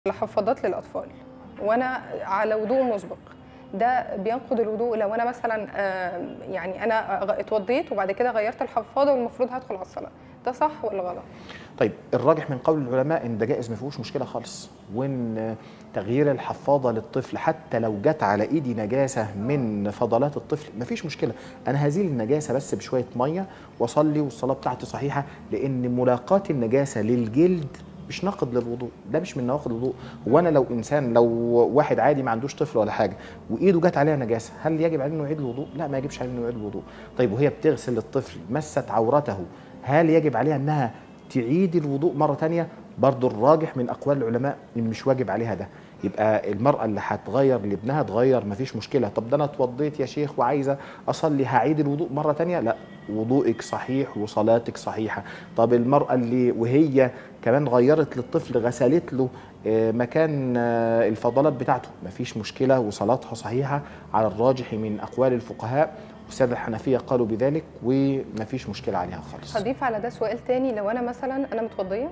الحفاضات للاطفال وانا على وضوء مسبق ده بينقض الوضوء لو انا مثلا آه، يعني انا غ- اتوضيت وبعد كده غيرت الحفاضه والمفروض هدخل على الصلاه ده صح ولا غلط طيب الراجح من قول العلماء ان ده جائز ما فيهوش مشكله خالص وان تغيير الحفاضه للطفل حتى لو جت على ايدي نجاسه من فضلات الطفل ما فيش مشكله انا هزيل النجاسه بس بشويه ميه واصلي والصلاه بتاعتي صحيحه لان ملاقاه النجاسه للجلد مش ناقض للوضوء ده مش من نواقض الوضوء وانا لو انسان لو واحد عادي ما عندوش طفل ولا حاجه وايده جت عليها نجاسه هل يجب عليه انه يعيد الوضوء لا ما يجبش عليه انه يعيد الوضوء طيب وهي بتغسل الطفل مست عورته هل يجب عليها انها تعيد الوضوء مره تانية برضو الراجح من اقوال العلماء ان مش واجب عليها ده يبقى المراه اللي هتغير لابنها تغير مفيش مشكله طب ده انا اتوضيت يا شيخ وعايزه اصلي هعيد الوضوء مره تانية لا وضوءك صحيح وصلاتك صحيحه طب المراه اللي وهي كمان غيرت للطفل غسلت له آه، مكان آه، الفضلات بتاعته مفيش مشكله وصلاتها صحيحه على الراجح من اقوال الفقهاء والساده الحنفيه قالوا بذلك ومفيش مشكله عليها خالص هضيف على ده سؤال تاني لو انا مثلا انا متوضيه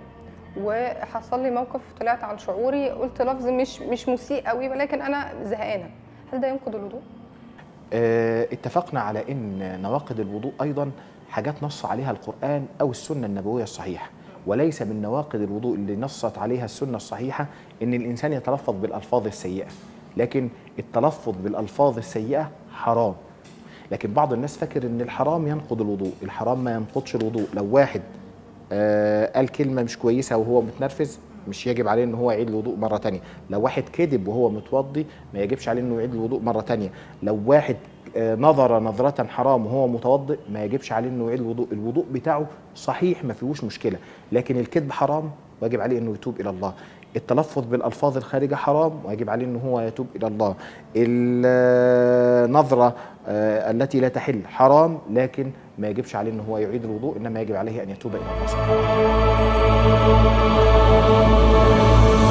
وحصل لي موقف طلعت عن شعوري قلت لفظ مش مش مسيء قوي ولكن انا زهقانه هل ده ينقض الوضوء آه، اتفقنا على ان نواقض الوضوء ايضا حاجات نص عليها القران او السنه النبويه الصحيحه وليس من نواقض الوضوء اللي نصت عليها السنه الصحيحه ان الانسان يتلفظ بالالفاظ السيئه لكن التلفظ بالالفاظ السيئه حرام لكن بعض الناس فاكر ان الحرام ينقض الوضوء الحرام ما ينقضش الوضوء لو واحد آه قال كلمه مش كويسه وهو متنرفز مش يجب عليه ان هو يعيد الوضوء مره تانية لو واحد كذب وهو متوضي ما يجبش عليه انه يعيد الوضوء مره تانية لو واحد آه، نظر نظرة حرام وهو متوضئ ما يجبش عليه انه يعيد الوضوء الوضوء بتاعه صحيح ما فيهوش مشكلة لكن الكذب حرام واجب عليه انه يتوب الى الله التلفظ بالالفاظ الخارجه حرام ويجب عليه ان هو يتوب الى الله النظره آه، التي لا تحل حرام لكن ما يجبش عليه ان هو يعيد الوضوء انما يجب عليه ان يتوب الى الله